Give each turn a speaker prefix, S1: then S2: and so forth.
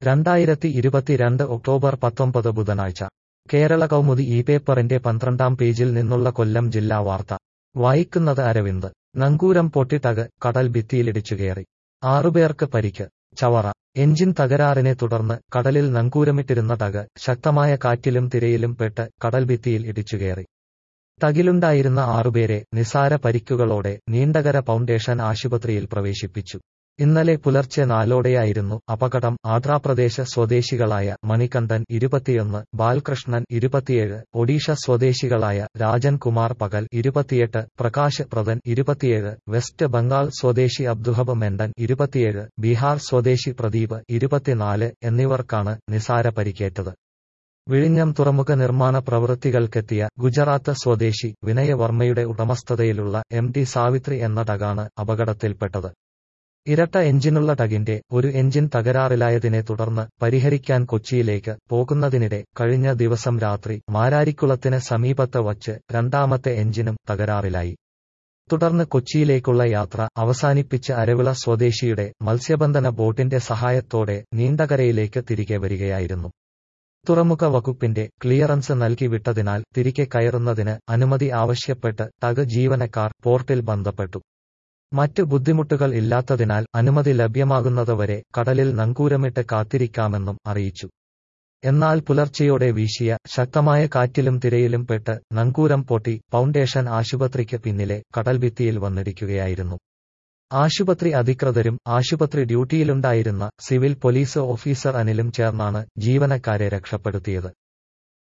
S1: രണ്ടായിരത്തി ഇരുപത്തിരണ്ട് ഒക്ടോബർ പത്തൊമ്പത് ബുധനാഴ്ച കേരള കൗമുദി ഈ പേപ്പറിന്റെ പന്ത്രണ്ടാം പേജിൽ നിന്നുള്ള കൊല്ലം ജില്ലാ വാർത്ത വായിക്കുന്നത് അരവിന്ദ് നങ്കൂരം പൊട്ടിട്ടക് കടൽ ഭിത്തിയിലിടിച്ചുകയറി ആറുപേർക്ക് പരിക്ക് ചവറ എഞ്ചിൻ തകരാറിനെ തുടർന്ന് കടലിൽ നങ്കൂരമിട്ടിരുന്ന ടഗ് ശക്തമായ കാറ്റിലും തിരയിലും പെട്ട് കടൽഭിത്തിയിൽ ഇടിച്ചുകയറി ടഗിലുണ്ടായിരുന്ന ആറുപേരെ നിസാര പരിക്കുകളോടെ നീണ്ടകര ഫൗണ്ടേഷൻ ആശുപത്രിയിൽ പ്രവേശിപ്പിച്ചു ഇന്നലെ പുലർച്ചെ നാലോടെയായിരുന്നു അപകടം ആന്ധ്രാപ്രദേശ് സ്വദേശികളായ മണികണ്ഠൻ ഇരുപത്തിയൊന്ന് ബാലകൃഷ്ണൻ ഇരുപത്തിയേഴ് ഒഡീഷ സ്വദേശികളായ രാജൻ കുമാർ പകൽ ഇരുപത്തിയെട്ട് പ്രകാശ് പ്രദൻ ഇരുപത്തിയേഴ് വെസ്റ്റ് ബംഗാൾ സ്വദേശി അബ്ദുഹബ് മെൻഡൻ ഇരുപത്തിയേഴ് ബീഹാർ സ്വദേശി പ്രദീപ് ഇരുപത്തിനാല് എന്നിവർക്കാണ് നിസാര പരിക്കേറ്റത് വിഴിഞ്ഞം തുറമുഖ നിർമ്മാണ പ്രവൃത്തികൾക്കെത്തിയ ഗുജറാത്ത് സ്വദേശി വിനയവർമ്മയുടെ ഉടമസ്ഥതയിലുള്ള എം ടി സാവിത്രി എന്ന ടഗാണ് അപകടത്തിൽപ്പെട്ടത് ഇരട്ട എഞ്ചിനുള്ള ടഗിന്റെ ഒരു എഞ്ചിൻ തകരാറിലായതിനെ തുടർന്ന് പരിഹരിക്കാൻ കൊച്ചിയിലേക്ക് പോകുന്നതിനിടെ കഴിഞ്ഞ ദിവസം രാത്രി മാരാരിക്കുളത്തിന് സമീപത്ത് വച്ച് രണ്ടാമത്തെ എഞ്ചിനും തകരാറിലായി തുടർന്ന് കൊച്ചിയിലേക്കുള്ള യാത്ര അവസാനിപ്പിച്ച് അരവിള സ്വദേശിയുടെ മത്സ്യബന്ധന ബോട്ടിന്റെ സഹായത്തോടെ നീണ്ടകരയിലേക്ക് തിരികെ വരികയായിരുന്നു തുറമുഖ വകുപ്പിന്റെ ക്ലിയറൻസ് നൽകി വിട്ടതിനാൽ തിരികെ കയറുന്നതിന് അനുമതി ആവശ്യപ്പെട്ട് ടഗ് ജീവനക്കാർ പോർട്ടിൽ ബന്ധപ്പെട്ടു മറ്റ് ബുദ്ധിമുട്ടുകൾ ഇല്ലാത്തതിനാൽ അനുമതി ലഭ്യമാകുന്നതുവരെ കടലിൽ നങ്കൂരമിട്ട് കാത്തിരിക്കാമെന്നും അറിയിച്ചു എന്നാൽ പുലർച്ചെയോടെ വീശിയ ശക്തമായ കാറ്റിലും തിരയിലും പെട്ട് നങ്കൂരം പൊട്ടി ഫൗണ്ടേഷൻ ആശുപത്രിക്ക് പിന്നിലെ കടൽഭിത്തിയിൽ വന്നിടിക്കുകയായിരുന്നു ആശുപത്രി അധികൃതരും ആശുപത്രി ഡ്യൂട്ടിയിലുണ്ടായിരുന്ന സിവിൽ പോലീസ് ഓഫീസർ അനിലും ചേർന്നാണ് ജീവനക്കാരെ രക്ഷപ്പെടുത്തിയത്